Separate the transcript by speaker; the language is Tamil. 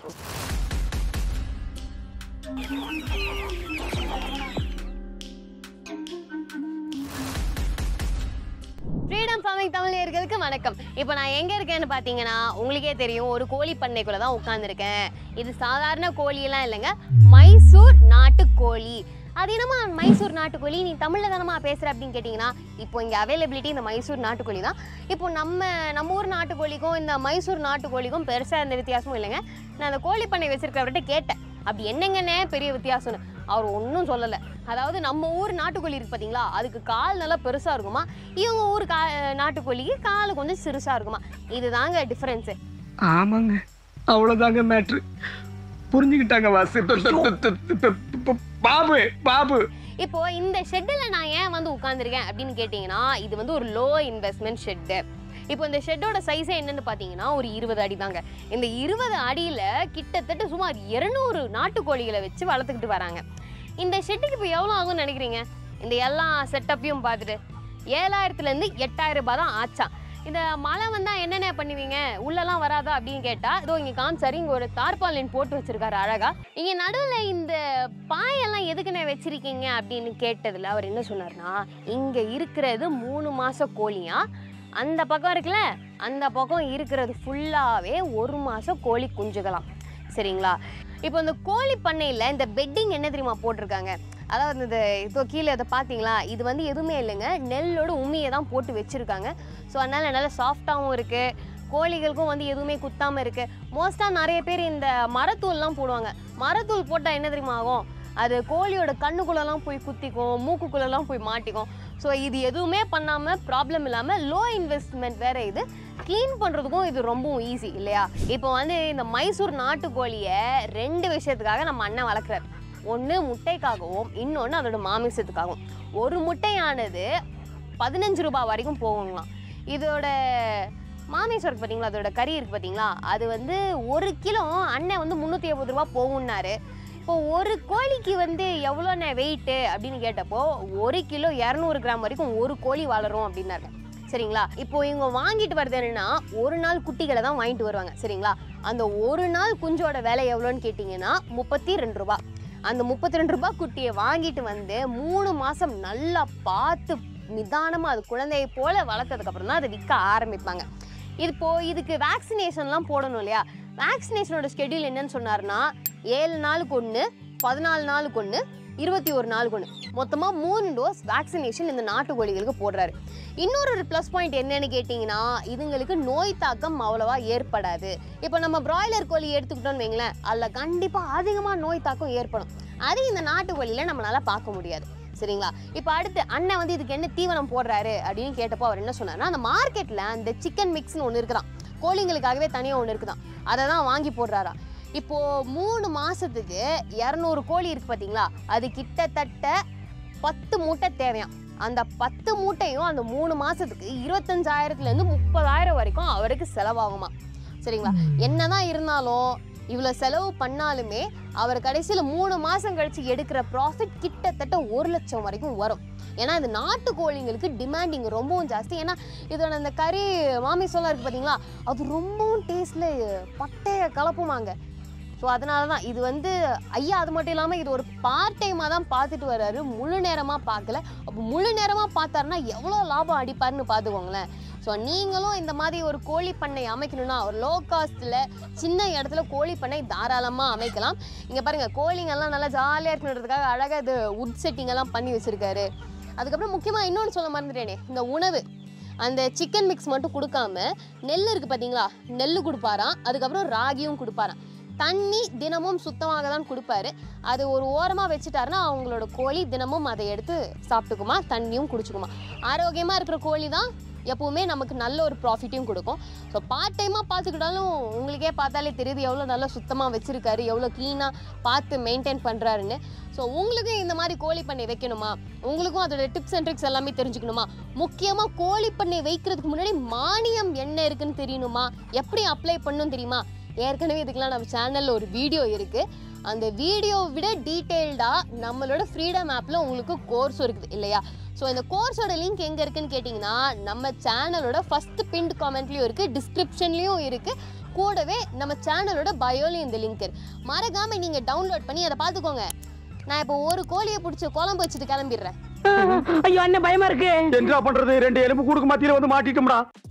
Speaker 1: ஃப்ரீடம் ஃபார்மிங் தமிழர்களுக்கு வணக்கம் இப்போ நான் எங்கே இருக்கேன்னு பார்த்தீங்கன்னா உங்களுக்கே தெரியும் ஒரு கோழி பண்ணைக்குள்ளே தான் உட்காந்துருக்கேன் இது சாதாரண கோழியெல்லாம் இல்லைங்க மைசூர் நாட்டுக்கோழி அது என்னமா மைசூர் நாட்டுக்கோழி நீ தமிழில் தானமா பேசுகிற அப்படின்னு கேட்டிங்கன்னா இப்போ இங்கே அவைலபிலிட்டி இந்த மைசூர் நாட்டுக்கோழி தான் இப்போ நம்ம நம்ம ஊர் நாட்டுக்கோழிக்கும் இந்த மைசூர் நாட்டுக்கோழிக்கும் பெருசாக எந்த வித்தியாசமும் இல்லைங்க நான் அந்த கோழி பண்ணை வச்சிருக்கிறவர்கிட்ட கேட்டேன் அப்படி என்னங்கன்னே பெரிய வித்தியாசம்னு அவர் ஒன்றும் சொல்லலை அதாவது நம்ம ஊர் நாட்டுக்கோழி இருக்கு பார்த்தீங்களா அதுக்கு கால் நல்லா பெருசாக இருக்குமா இவங்க ஊர் கா நாட்டுக்கோழிக்கு கால் கொஞ்சம் சிறுசாக இருக்குமா இதுதாங்க டிஃப்ரென்ஸு
Speaker 2: ஆமாங்க அவ்வளவுதாங்க மேட்ரு புரிஞ்சுக்கிட்டாங்க வாசு த- த- த- த- த- த- பாபு பாபு
Speaker 1: இப்போ இந்த ஷெட்டில் நான் ஏன் வந்து உட்காந்துருக்கேன் அப்படின்னு கேட்டிங்கன்னா இது வந்து ஒரு லோ இன்வெஸ்ட்மெண்ட் ஷெட்டு இப்போ இந்த ஷெட்டோட சைஸே என்னன்னு பார்த்தீங்கன்னா ஒரு இருபது அடி தாங்க இந்த இருபது அடியில் கிட்டத்தட்ட சுமார் இருநூறு நாட்டுக்கோழிகளை வச்சு வளர்த்துக்கிட்டு வராங்க இந்த ஷெட்டுக்கு இப்போ எவ்வளோ ஆகும்னு நினைக்கிறீங்க இந்த எல்லா செட்டப்பையும் பார்த்துட்டு ஏழாயிரத்துலேருந்து எட்டாயிரம் ரூபாய் தான் ஆச்சாம் இந்த மழை வந்தால் என்னென்ன பண்ணுவீங்க உள்ளெல்லாம் வராதா அப்படின்னு கேட்டால் இதோ இங்கே காமிச்சாரு இங்கே ஒரு தார்பாலின் போட்டு வச்சிருக்காரு அழகா இங்கே நடுவில் இந்த பாயெல்லாம் எதுக்குண்ணே வச்சிருக்கீங்க அப்படின்னு கேட்டதில் அவர் என்ன சொன்னார்னா இங்கே இருக்கிறது மூணு மாத கோழியா அந்த பக்கம் இருக்குல்ல அந்த பக்கம் இருக்கிறது ஃபுல்லாகவே ஒரு மாதம் கோழி குஞ்சுகளாம் சரிங்களா இப்போ இந்த கோழி பண்ணையில் இந்த பெட்டிங் என்ன தெரியுமா போட்டிருக்காங்க அதாவது இந்த இப்போ கீழே அதை பார்த்தீங்களா இது வந்து எதுவுமே இல்லைங்க நெல்லோட உமியை தான் போட்டு வச்சுருக்காங்க ஸோ அதனால் நல்லா சாஃப்டாகவும் இருக்குது கோழிகளுக்கும் வந்து எதுவுமே குத்தாமல் இருக்குது மோஸ்ட்டாக நிறைய பேர் இந்த மரத்தூள்லாம் போடுவாங்க மரத்தூள் போட்டால் என்ன தெரியுமா ஆகும் அது கோழியோட கண்ணுக்குள்ளெல்லாம் போய் குத்திக்கும் மூக்குக்குள்ளெல்லாம் போய் மாட்டிக்கும் ஸோ இது எதுவுமே பண்ணாமல் ப்ராப்ளம் இல்லாமல் லோ இன்வெஸ்ட்மெண்ட் வேறு இது க்ளீன் பண்ணுறதுக்கும் இது ரொம்பவும் ஈஸி இல்லையா இப்போ வந்து இந்த மைசூர் நாட்டுக்கோழியை ரெண்டு விஷயத்துக்காக நம்ம அண்ணன் வளர்க்குறாரு ஒன்று முட்டைக்காகவும் இன்னொன்று அதோட மாமிசத்துக்காகவும் ஒரு முட்டையானது பதினஞ்சு ரூபாய் வரைக்கும் போகுங்களாம் இதோட மாமிசம் இருக்கு பார்த்தீங்களா அதோட கறி இருக்கு பார்த்தீங்களா அது வந்து ஒரு கிலோ அண்ணன் வந்து முந்நூற்றி ஐம்பது ரூபா போகும்னாரு இப்போ ஒரு கோழிக்கு வந்து எவ்வளோண்ணே வெயிட்டு அப்படின்னு கேட்டப்போ ஒரு கிலோ இரநூறு கிராம் வரைக்கும் ஒரு கோழி வளரும் அப்படின்னாரு சரிங்களா இப்போ இவங்க வாங்கிட்டு வரது என்னன்னா ஒரு நாள் குட்டிகளை தான் வாங்கிட்டு வருவாங்க சரிங்களா அந்த ஒரு நாள் குஞ்சோட விலை எவ்வளோன்னு கேட்டிங்கன்னா முப்பத்தி ரெண்டு ரூபா அந்த முப்பத்தி ரெண்டு ரூபாய் குட்டியை வாங்கிட்டு வந்து மூணு மாதம் நல்லா பார்த்து நிதானமாக அது குழந்தையை போல வளர்த்ததுக்கப்புறம் தான் அதை விற்க ஆரம்பிப்பாங்க இது இப்போ இதுக்கு வேக்சினேஷன்லாம் போடணும் இல்லையா வேக்சினேஷனோட ஸ்கெடியூல் என்னன்னு சொன்னார்னா ஏழு நாளுக்கு ஒன்று பதினாலு நாளுக்கு ஒன்று இருபத்தி ஒரு நாளுக்கு ஒன்று மொத்தமாக மூணு டோஸ் வேக்சினேஷன் இந்த நாட்டுக்கோழிகளுக்கு போடுறாரு இன்னொரு ஒரு ப்ளஸ் பாயிண்ட் என்னன்னு கேட்டிங்கன்னா இதுங்களுக்கு நோய் தாக்கம் அவ்வளவா ஏற்படாது இப்போ நம்ம பிராய்லர் கோழி எடுத்துக்கிட்டோம்னு வைங்களேன் அதில் கண்டிப்பாக அதிகமாக நோய் தாக்கம் ஏற்படும் அது இந்த நாட்டுக்கோழியில் நம்மளால பார்க்க முடியாது சரிங்களா இப்போ அடுத்து அண்ணன் வந்து இதுக்கு என்ன தீவனம் போடுறாரு அப்படின்னு கேட்டப்போ அவர் என்ன சொன்னார்னா அந்த மார்க்கெட்டில் அந்த சிக்கன் மிக்ஸ்னு ஒன்று இருக்குதான் கோழிங்களுக்காகவே தனியாக ஒன்று இருக்குதான் அதை தான் வாங்கி போடுறாரா இப்போ மூணு மாசத்துக்கு இரநூறு கோழி இருக்கு பார்த்தீங்களா அது கிட்டத்தட்ட பத்து மூட்டை தேவையாம் அந்த பத்து மூட்டையும் அந்த மூணு மாசத்துக்கு இருபத்தஞ்சாயிரத்துலேருந்து முப்பதாயிரம் வரைக்கும் அவருக்கு செலவாகுமா சரிங்களா என்னதான் இருந்தாலும் இவ்வளோ செலவு பண்ணாலுமே அவர் கடைசியில் மூணு மாதம் கழிச்சு எடுக்கிற ப்ராஃபிட் கிட்டத்தட்ட ஒரு லட்சம் வரைக்கும் வரும் ஏன்னா இது நாட்டு கோழிங்களுக்கு டிமாண்டிங் ரொம்பவும் ஜாஸ்தி ஏன்னா இதோட அந்த கறி மாமிசம்லாம் இருக்குது பார்த்தீங்களா அது ரொம்பவும் டேஸ்ட்டில் பட்டைய கலப்புமாங்க ஸோ அதனால தான் இது வந்து ஐயா அது மட்டும் இல்லாமல் இது ஒரு பார்ட் டைமாக தான் பார்த்துட்டு வர்றாரு முழு நேரமாக பார்க்கல அப்போ முழு நேரமாக பார்த்தாருன்னா எவ்வளோ லாபம் அடிப்பாருன்னு பார்த்துக்கோங்களேன் ஸோ நீங்களும் இந்த மாதிரி ஒரு கோழி பண்ணை அமைக்கணும்னா ஒரு லோ காஸ்ட்டில் சின்ன இடத்துல கோழி பண்ணை தாராளமாக அமைக்கலாம் இங்கே பாருங்கள் கோழிங்கெல்லாம் நல்லா ஜாலியாக இருக்கணுன்றதுக்காக அழகாக இது உட் செட்டிங் எல்லாம் பண்ணி வச்சுருக்காரு அதுக்கப்புறம் முக்கியமாக இன்னொன்று சொல்ல மறந்துட்டேனே இந்த உணவு அந்த சிக்கன் மிக்ஸ் மட்டும் கொடுக்காம நெல் இருக்குது பார்த்தீங்களா நெல் கொடுப்பாராம் அதுக்கப்புறம் ராகியும் கொடுப்பாராம் தண்ணி தினமும் சுத்தமாக தான் கொடுப்பாரு அது ஒரு ஓரமாக வச்சுட்டாருன்னா அவங்களோட கோழி தினமும் அதை எடுத்து சாப்பிட்டுக்குமா தண்ணியும் குடிச்சுக்குமா ஆரோக்கியமாக இருக்கிற கோழி தான் எப்பவுமே நமக்கு நல்ல ஒரு ப்ராஃபிட்டையும் கொடுக்கும் ஸோ பார்ட் டைமாக பார்த்துக்கிட்டாலும் உங்களுக்கே பார்த்தாலே தெரியுது எவ்வளோ நல்லா சுத்தமாக வச்சுருக்காரு எவ்வளோ க்ளீனாக பார்த்து மெயின்டைன் பண்ணுறாருன்னு ஸோ உங்களுக்கும் இந்த மாதிரி கோழி பண்ணை வைக்கணுமா உங்களுக்கும் அதோட டிப்ஸ் அண்ட் ட்ரிக்ஸ் எல்லாமே தெரிஞ்சுக்கணுமா முக்கியமாக கோழி பண்ணை வைக்கிறதுக்கு முன்னாடி மானியம் என்ன இருக்குன்னு தெரியணுமா எப்படி அப்ளை பண்ணணும் தெரியுமா ஏற்கனவே இதுக்கெல்லாம் நம்ம சேனலில் ஒரு வீடியோ இருக்குது அந்த வீடியோ விட டீட்டெயில்டாக நம்மளோட ஃப்ரீடம் ஆப்பில் உங்களுக்கு கோர்ஸ் இருக்குது இல்லையா ஸோ இந்த கோர்ஸோட லிங்க் எங்கே இருக்குன்னு கேட்டிங்கன்னா நம்ம சேனலோட ஃபஸ்ட் பின்ட் காமெண்ட்லேயும் இருக்குது டிஸ்கிரிப்ஷன்லேயும் இருக்குது கூடவே நம்ம சேனலோட பயோலையும் இந்த லிங்க் இருக்கு மறக்காமல் நீங்கள் டவுன்லோட் பண்ணி அதை பார்த்துக்கோங்க நான் இப்போ ஒரு கோழியை பிடிச்சி குழம்பு வச்சுட்டு கிளம்பிடுறேன்
Speaker 3: ஐயோ அண்ணன் பயமா இருக்கு
Speaker 4: என்ன பண்றது ரெண்டு எலும்பு கூடுக்கு மத்தியில வந்து மாட்டிட்டோம்டா